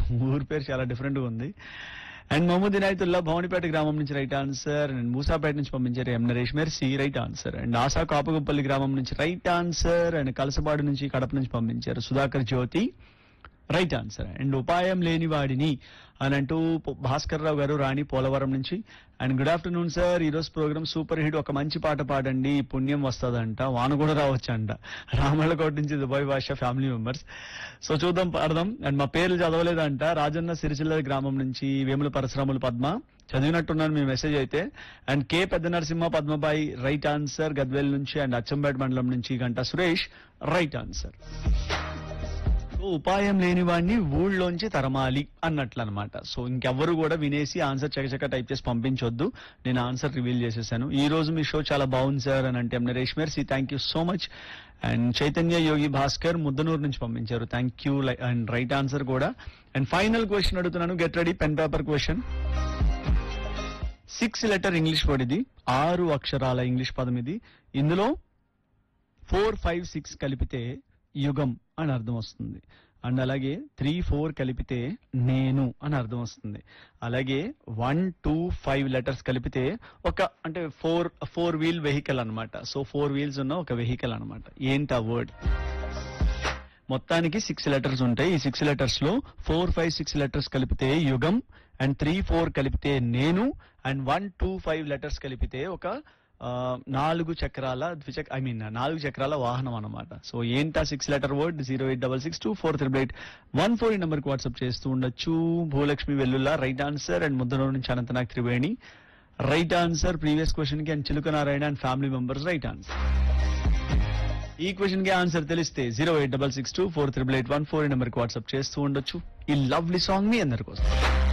ఊరి పేరు చాలా డిఫరెంట్ గా ఉంది అండ్ మహమూద్ ఇనాయతుల్లా భవనిపేట గ్రామం నుంచి రైట్ ఆన్సర్ అండ్ మూసాపేట నుంచి పంపించారు M Naresh Mercy right answer and Asha Kapaguppalli గ్రామం నుంచి రైట్ ఆన్సర్ అండ్ కలసబాడు నుంచి కడప నుంచి పంపించారు Sudhakar Jyothi right answer and ఉపాయం లేని వాడిని అని అంటూ పొ- భాస్కర్ రావు గారు రాణి పోలవరం నుంచి అండ్ గుడ్ ఆఫ్టర్నూన్ సార్ ఈ రోజు ప్రోగ్రామ్ సూపర్ హిట్ ఒక మంచి పాట పాడండి పుణ్యం వస్తుందంట వాన కూడా రావచ్చంట రామళ్ళకోట నుంచి దుబాయ్ భాష ఫ్యామిలీ మెంబర్స్ సో చూద్దాం పాడదాం అండ్ మా పేర్లు చదవలేదంట రాజన్న సిరిసిల్ల గ్రామం నుంచి వేముల పరశురాములు పద్మ చదివినట్టున్నాను మీ మెసేజ్ అయితే and K Pedda Narasimha Padmabai right answer Gadwal నుంచి అండ్ అచ్చంపేట మండలం నుంచి గంట సురేష్ రైట్ ఆన్సర్ సో ఉపాయం లేని వాడిని ఊళ్ళోంచి తరమాలి అన్నట్లు అనమాట సో ఇంకెవ్వరు కూడా వినేసి ఆన్సర్ చకచక టైప్ చేసి పంపించొద్దు నేను ఆన్సర్ రివీల్ చేసేసాను ఈ రోజు మీ షో చాలా బాగుంది సార్ అని అంటే Naresh Mercy thank you so much and Chaitanya Yogi Bhaskar Muddanur నుంచి పంపించారు thank you and right answer కూడా అండ్ ఫైనల్ క్వశ్చన్ అడుగుతున్నాను get ready pen paper question six letter English word ఇది ఆరు అక్షరాల ఇంగ్లీష్ పదం ఇది ఇందులో ఫోర్ ఫైవ్ సిక్స్ కలిపితే యుగం అని అర్థం వస్తుంది అండ్ అలాగే త్రీ ఫోర్ కలిపితే నేను అని అర్థం వస్తుంది అలాగే వన్ టూ ఫైవ్ లెటర్స్ కలిపితే ఒక అంటే ఫోర్ ఫోర్ వీల్ వెహికల్ అన్నమాట సో ఫోర్ వీల్స్ ఉన్న ఒక వెహికల్ అన్నమాట ఏంటి ఆ వర్డ్ మొత్తానికి సిక్స్ లెటర్స్ ఉంటాయి ఈ సిక్స్ లెటర్స్ లో ఫోర్ ఫైవ్ సిక్స్ లెటర్స్ కలిపితే యుగం అండ్ త్రీ ఫోర్ కలిపితే నేను and one two five letters కలిపితే ఒక ఆ, నాలుగు చక్రాల ద్విచక్ ఐ మీన్ నాలుగు చక్రాల వాహనం అన్నమాట సో ఏంటా six letter word zero eight double six two four triple eight one four ఈ నెంబర్కి వాట్సాప్ చేస్తూ ఉండొచ్చు Bhulakshmi Vellulla right answer and Muddanur నుంచి Anantnag Triveni right answer previous question కి and Chiluka Narayana and family members right answer ఈ క్వశ్చన్ కి ఆన్సర్ తెలిస్తే zero eight double six two four triple eight one four number కి వాట్సాప్ చేస్తూ ఉండొచ్చు ఈ లవ్లీ సాంగ్ మీ అందరి కోసం